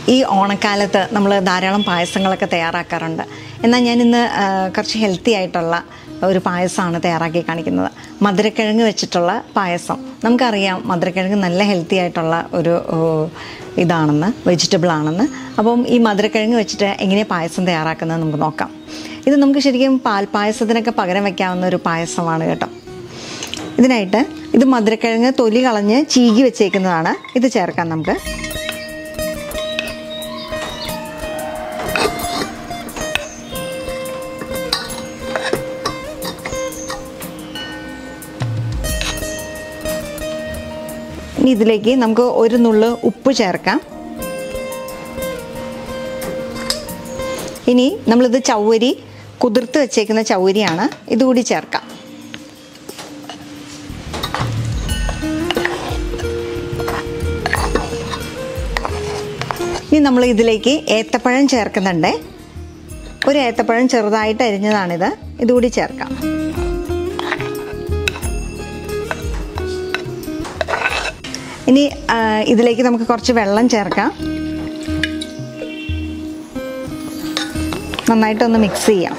ഈ ഓണക്കാലത്ത് നമ്മൾ ധാരാളം പായസങ്ങളൊക്കെ തയ്യാറാക്കാറുണ്ട് എന്നാൽ ഞാൻ ഇന്ന് ആ, കുറച്ച് ഹെൽത്തി ആയിട്ടുള്ള ഒരു പായസമാണ് തയ്യാറാക്കി കാണിക്കുന്നത് മധുരക്കിഴങ്ങ് വെച്ചിട്ടുള്ള പായസം നമുക്കറിയാം മധുരക്കിഴങ്ങ് നല്ല ഹെൽത്തി ആയിട്ടുള്ള ഒരു ഓ, ഇതാണെന്ന് വെജിറ്റബിൾ ആണെന്ന് അപ്പം ഈ മധുരക്കിഴങ്ങ് വെച്ചിട്ട് എങ്ങനെ പായസം തയ്യാറാക്കുന്നത് നമുക്ക് നോക്കാം ഇത് നമുക്ക് ശരിക്കും പാൽപ്പായസത്തിനൊക്കെ പകരം വയ്ക്കാവുന്ന ഒരു പായസമാണ് കേട്ടോ ഇതിനായിട്ട് ഇത് മധുരക്കിഴങ്ങ് തൊലി കളഞ്ഞ് ചീകി വെച്ചേക്കുന്നതാണ് ഇത് ചേർക്കാം നമുക്ക് ഇനി ഇതിലേക്ക് നമുക്ക് ഒരു നുള്ള് ഉപ്പ് ചേർക്കാം ഇനി നമ്മളിത് ചൗവരി കുതിർത്ത് വെച്ചേക്കുന്ന ചൗവരിയാണ് ഇതുകൂടി ചേർക്കാം ഇനി നമ്മൾ ഇതിലേക്ക് ഏത്തപ്പഴം ചേർക്കുന്നുണ്ട് ഒരു ഏത്തപ്പഴം ചെറുതായിട്ട് അരിഞ്ഞതാണിത് ഇതുകൂടി ചേർക്കാം ഇനി ആ, ഇതിലേക്ക് നമുക്ക് കുറച്ച് വെള്ളം ചേർക്കാം നന്നായിട്ടൊന്ന് മിക്സ് ചെയ്യാം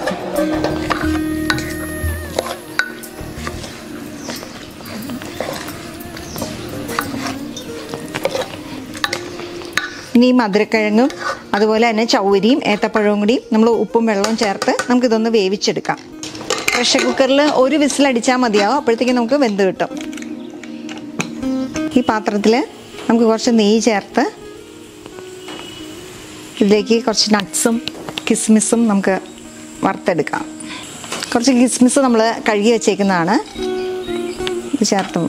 ഇനി ഈ മധുരക്കിഴങ്ങും അതുപോലെ തന്നെ ചൗരിയും ഏത്തപ്പഴവും കൂടി നമ്മൾ ഉപ്പും വെള്ളവും ചേർത്ത് നമുക്കിതൊന്ന് വേവിച്ചെടുക്കാം പ്രഷർ കുക്കറിൽ ഒരു വിസിലടിച്ചാൽ മതിയാവും അപ്പോഴത്തേക്കും നമുക്ക് വെന്ത് കിട്ടും ഈ പാത്രത്തിൽ നമുക്ക് കുറച്ച് നെയ്യ് ചേർത്ത് ഇതിലേക്ക് കുറച്ച് നട്ട്സും കിസ്മിസും നമുക്ക് വറുത്തെടുക്കാം കുറച്ച് കിസ്മിസ് നമ്മൾ കഴുകി വെച്ചേക്കുന്നതാണ് ഇത് ചേർത്ത്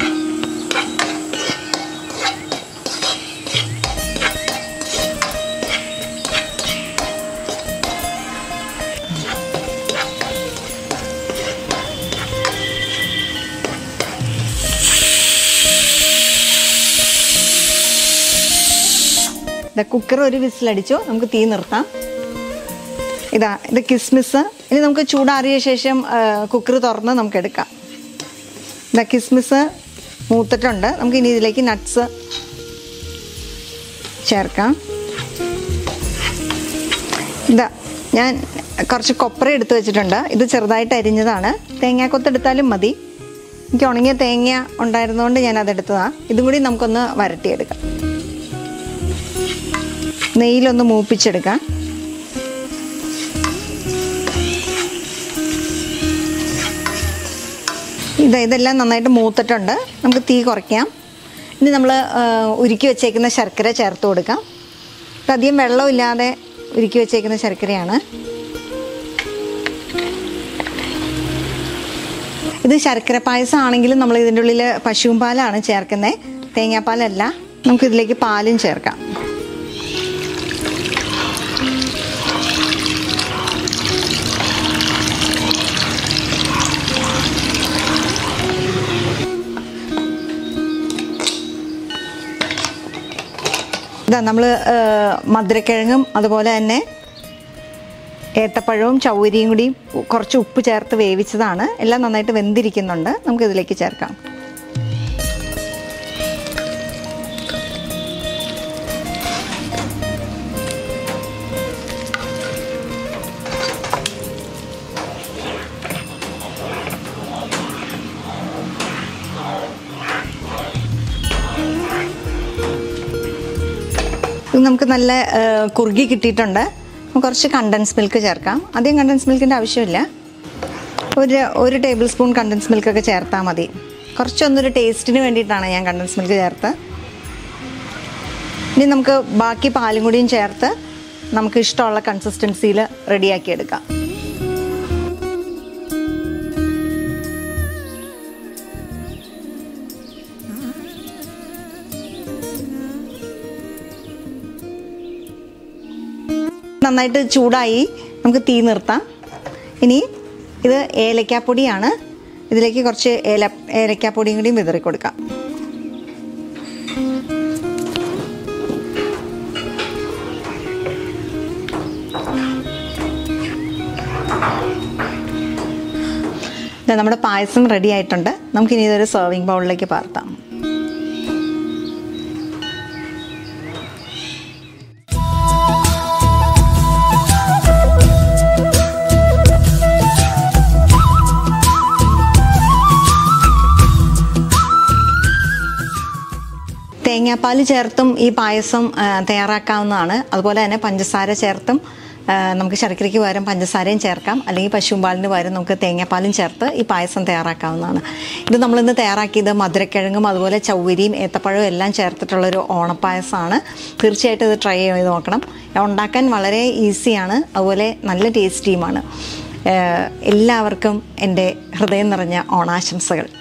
ഇതാ കുക്കർ ഒരു വിസിലടിച്ചു നമുക്ക് തീ നിർത്താം ഇതാ ഇത് കിസ്മിസ് ഇനി നമുക്ക് ചൂടാറിയ ശേഷം കുക്കർ തുറന്ന് നമുക്ക് എടുക്കാം ഇതാ കിസ്മിസ് മൂത്തിട്ടുണ്ട് നമുക്ക് ഇനി ഇതിലേക്ക് നട്ട്സ് ചേർക്കാം ഇതാ ഞാൻ കുറച്ച് കൊപ്ര എടുത്ത് വെച്ചിട്ടുണ്ട് ഇത് ചെറുതായിട്ട് അരിഞ്ഞതാണ് തേങ്ങാക്കൊത്തെടുത്താലും മതി എനിക്ക് ഉണങ്ങിയ തേങ്ങ ഉണ്ടായിരുന്നതുകൊണ്ട് ഞാൻ അതെടുത്തതാണ് ഇതും കൂടി നമുക്കൊന്ന് വരട്ടിയെടുക്കാം നെയ്യിലൊന്ന് മൂപ്പിച്ചെടുക്കാം ഇത് ഇതെല്ലാം നന്നായിട്ട് മൂത്തിട്ടുണ്ട് നമുക്ക് തീ കുറയ്ക്കാം ഇനി നമ്മൾ ഉരുക്കി വെച്ചേക്കുന്ന ശർക്കര ചേർത്ത് കൊടുക്കാം ഇത് അധികം വെള്ളമില്ലാതെ ഉരുക്കി വെച്ചേക്കുന്ന ശർക്കരയാണ് ഇത് ശർക്കര പായസം ആണെങ്കിലും നമ്മൾ ഇതിൻ്റെ ഉള്ളിൽ പശുവും പാലാണ് ചേർക്കുന്നത് തേങ്ങാപ്പാലല്ല നമുക്ക് ഇതിലേക്ക് പാലും ചേർക്കാം ഇതാ നമ്മൾ മധുരക്കിഴങ്ങും അതുപോലെ തന്നെ ഏത്തപ്പഴവും ചൗരിയും കൂടി കുറച്ച് ഉപ്പ് ചേർത്ത് വേവിച്ചതാണ് എല്ലാം നന്നായിട്ട് വെന്തിരിക്കുന്നുണ്ട് നമുക്ക് ഇതിലേക്ക് ചേർക്കാം ഇത് നമുക്ക് നല്ല ആ, കുറുകി കിട്ടിയിട്ടുണ്ട് നമുക്ക് കുറച്ച് കണ്ടൻസ് മിൽക്ക് ചേർക്കാം അധികം കണ്ടൻസ് മിൽക്കിൻ്റെ ആവശ്യമില്ല ഒരു ഒരു ടേബിൾ സ്പൂൺ കണ്ടൻസ് മിൽക്കൊക്കെ ചേർത്താൽ മതി കുറച്ചൊന്നൊരു ടേസ്റ്റിന് വേണ്ടിയിട്ടാണ് ഞാൻ കണ്ടൻസ് മിൽക്ക് ചേർത്ത് ഇനി നമുക്ക് ബാക്കി പാലും കൂടിയും ചേർത്ത് നമുക്ക് ഇഷ്ടമുള്ള കൺസിസ്റ്റൻസിയിൽ റെഡിയാക്കി എടുക്കാം നന്നായിട്ട് ചൂടായി നമുക്ക് തീ നിർത്താം ഇനി ഇത് ഏലക്കാപ്പൊടിയാണ് ഇതിലേക്ക് കുറച്ച് ഏല ഏലക്കാപ്പൊടിയും കൂടിയും വിതറി കൊടുക്കാം ദേ നമ്മുടെ പായസം റെഡി ആയിട്ടുണ്ട് നമുക്കിനി ഇതൊരു സെർവിങ് ബൗളിലേക്ക് പാർത്താം തേങ്ങാപ്പാൽ ചേർത്തും ഈ പായസം ആ, തയ്യാറാക്കാവുന്നതാണ് അതുപോലെ തന്നെ പഞ്ചസാര ചേർത്തും ആ, നമുക്ക് ശർക്കരയ്ക്ക് പകരം പഞ്ചസാരയും ചേർക്കാം അല്ലെങ്കിൽ പശുവും പാലിന് പകരം നമുക്ക് തേങ്ങാപ്പാലും ചേർത്ത് ഈ പായസം തയ്യാറാക്കാവുന്നതാണ് ഇത് നമ്മളിന്ന് തയ്യാറാക്കിയത് മധുരക്കിഴങ്ങും അതുപോലെ ചൗവരിയും ഏത്തപ്പഴവും എല്ലാം ചേർത്തിട്ടുള്ളൊരു ഓണപ്പായസമാണ് തീർച്ചയായിട്ടും ഇത് ട്രൈ ചെയ്ത് നോക്കണം ഉണ്ടാക്കാൻ വളരെ ഈസിയാണ് അതുപോലെ നല്ല ടേസ്റ്റിയുമാണ് ഏഹ് എല്ലാവർക്കും എൻ്റെ ഹൃദയം നിറഞ്ഞ ഓണാശംസകൾ